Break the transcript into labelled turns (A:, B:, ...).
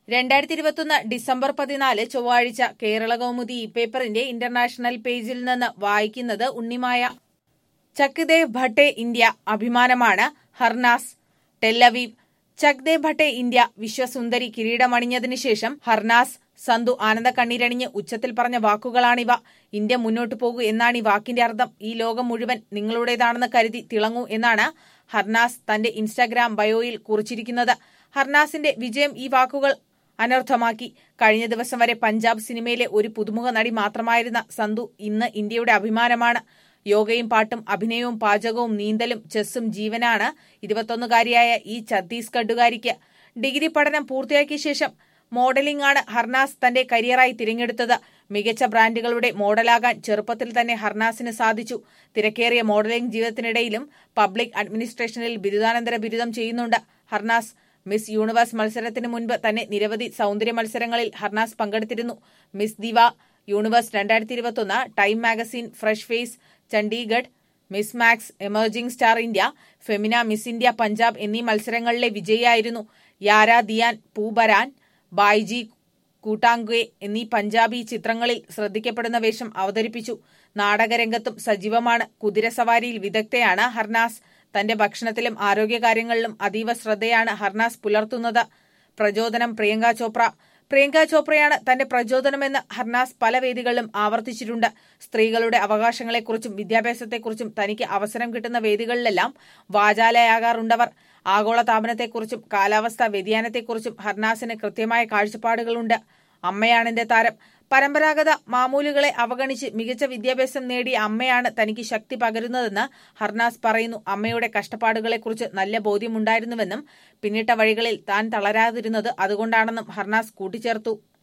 A: രണ്ടായിരത്തി ഇരുപത്തൊന്ന് ഡിസംബർ പതിനാല് ചൊവ്വാഴ്ച കേരള കൗമുദി ഈ പേപ്പറിന്റെ ഇന്റർനാഷണൽ പേജിൽ നിന്ന് വായിക്കുന്നത് ഉണ്ണിമായ ചക്ദേവ് ഭട്ടെ ഇന്ത്യ അഭിമാനമാണ് ഹർനാസ് ടെല്ലവീവ് ചക്ദേവ് ഭട്ടെ ഇന്ത്യ വിശ്വസുന്ദരി കിരീടമണിഞ്ഞതിനു ശേഷം ഹർനാസ് സന്തു ആനന്ദ കണ്ണീരണിഞ്ഞ് ഉച്ചത്തിൽ പറഞ്ഞ വാക്കുകളാണിവ ഇന്ത്യ മുന്നോട്ടു പോകൂ എന്നാണ് ഈ വാക്കിന്റെ അർത്ഥം ഈ ലോകം മുഴുവൻ നിങ്ങളുടേതാണെന്ന് കരുതി തിളങ്ങൂ എന്നാണ് ഹർനാസ് തന്റെ ഇൻസ്റ്റാഗ്രാം ബയോയിൽ കുറിച്ചിരിക്കുന്നത് ഹർനാസിന്റെ വിജയം ഈ വാക്കുകൾ അനർത്ഥമാക്കി കഴിഞ്ഞ ദിവസം വരെ പഞ്ചാബ് സിനിമയിലെ ഒരു പുതുമുഖ നടി മാത്രമായിരുന്ന സന്തു ഇന്ന് ഇന്ത്യയുടെ അഭിമാനമാണ് യോഗയും പാട്ടും അഭിനയവും പാചകവും നീന്തലും ചെസ്സും ജീവനാണ് ഇരുപത്തൊന്നുകാരിയായ ഈ ഛത്തീസ്ഗഡുകാരിക്ക് ഡിഗ്രി പഠനം പൂർത്തിയാക്കിയ ശേഷം മോഡലിംഗ് ആണ് ഹർനാസ് തന്റെ കരിയറായി തിരഞ്ഞെടുത്തത് മികച്ച ബ്രാൻഡുകളുടെ മോഡലാകാൻ ചെറുപ്പത്തിൽ തന്നെ ഹർനാസിന് സാധിച്ചു തിരക്കേറിയ മോഡലിംഗ് ജീവിതത്തിനിടയിലും പബ്ലിക് അഡ്മിനിസ്ട്രേഷനിൽ ബിരുദാനന്തര ബിരുദം ചെയ്യുന്നുണ്ട് ഹർനാസ് മിസ് യൂണിവേഴ്സ് മത്സരത്തിന് മുൻപ് തന്നെ നിരവധി സൗന്ദര്യ മത്സരങ്ങളിൽ ഹർനാസ് പങ്കെടുത്തിരുന്നു മിസ് ദിവ യൂണിവേഴ്സ് രണ്ടായിരത്തി ഇരുപത്തൊന്ന് time magazine fresh face Chandigarh miss max emerging star India Femina miss India Punjab എന്നീ മത്സരങ്ങളിലെ വിജയിയായിരുന്നു യാര ദിയാൻ പൂബരാൻ ബായ്ജി കൂട്ടാങ്കുയെ എന്നീ പഞ്ചാബി ചിത്രങ്ങളിൽ ശ്രദ്ധിക്കപ്പെടുന്ന വേഷം അവതരിപ്പിച്ചു നാടകരംഗത്തും സജീവമാണ് കുതിരസവാരിയിൽ വിദഗ്ധയാണ് ഹർനാസ് തന്റെ ഭക്ഷണത്തിലും ആരോഗ്യകാര്യങ്ങളിലും അതീവ ശ്രദ്ധയാണ് ഹർനാസ് പുലർത്തുന്നത് പ്രചോദനം പ്രിയങ്ക ചോപ്ര പ്രിയങ്ക ചോപ്രയാണ് തന്റെ പ്രചോദനമെന്ന് ഹർനാസ് പല വേദികളിലും ആവർത്തിച്ചിട്ടുണ്ട് സ്ത്രീകളുടെ അവകാശങ്ങളെക്കുറിച്ചും വിദ്യാഭ്യാസത്തെക്കുറിച്ചും തനിക്ക് അവസരം കിട്ടുന്ന വേദികളിലെല്ലാം വാചാലയാകാറുണ്ടവർ ആഗോള താപനത്തെക്കുറിച്ചും കാലാവസ്ഥാ വ്യതിയാനത്തെക്കുറിച്ചും ഹർനാസിന് കൃത്യമായ കാഴ്ചപ്പാടുകളുണ്ട് അമ്മയാണെന്റെ താരം പരമ്പരാഗത മാമൂലുകളെ അവഗണിച്ച് മികച്ച വിദ്യാഭ്യാസം നേടിയ അമ്മയാണ് തനിക്ക് ശക്തി പകരുന്നതെന്ന് ഹർനാസ് പറയുന്നു അമ്മയുടെ കഷ്ടപ്പാടുകളെക്കുറിച്ച് നല്ല ബോധ്യമുണ്ടായിരുന്നുവെന്നും പിന്നിട്ട വഴികളിൽ താൻ തളരാതിരുന്നത് അതുകൊണ്ടാണെന്നും ഹർനാസ് കൂട്ടിച്ചേർത്തു